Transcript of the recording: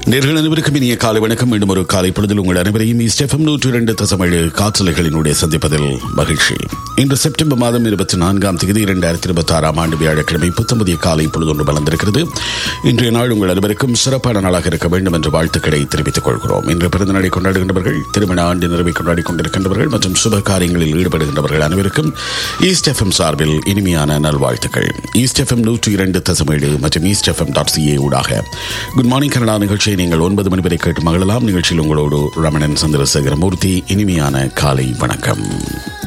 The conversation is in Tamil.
நேர்கள் அனைவருக்கும் இனிய காலை வணக்கம் மீண்டும் ஒரு காலை பொழுதில் உங்கள் அனைவரையும் ஸ்டெஃபம் நூற்றி இரண்டு தசமேழு காற்றலைகளினுடைய சந்திப்பதில் மகிழ்ச்சி இன்று செப்டம்பர் மாதம் இருபத்தி நான்காம் தேதி இரண்டாயிரத்தி இருபத்தி ஆறாம் ஆண்டு வியாழக்கிழமை புத்தமதிய காலை பொழுதொன்று வளர்ந்திருக்கிறது இன்றைய நாள் உங்கள் அனைவருக்கும் சிறப்பான நாளாக இருக்க வேண்டும் என்ற வாழ்த்துக்களை தெரிவித்துக் கொள்கிறோம் இன்று பிறந்த நாளை கொண்டாடுகின்றவர்கள் திருமண ஆண்டு நிறைவை கொண்டாடி கொண்டிருக்கின்றவர்கள் மற்றும் சுப காரியங்களில் ஈடுபடுகின்றவர்கள் அனைவருக்கும் ஈஸ்ட் எஃப்எம் சார்பில் இனிமையான நல்வாழ்த்துக்கள் ஈஸ்ட் எஃப்எம் நூற்றி இரண்டு தசமேழு மற்றும் ஈஸ்ட் எஃப்எம் டாட் சிஏ ஊடாக குட் மார்னிங் கனடா நிகழ்ச்சியை நீங்கள் ஒன்பது மணி வரை கேட்டு மகிழலாம் நிகழ்ச்சியில் உங்களோடு ரமணன் சந்திரசேகரமூர்த்தி இனிமையான காலை வணக்கம்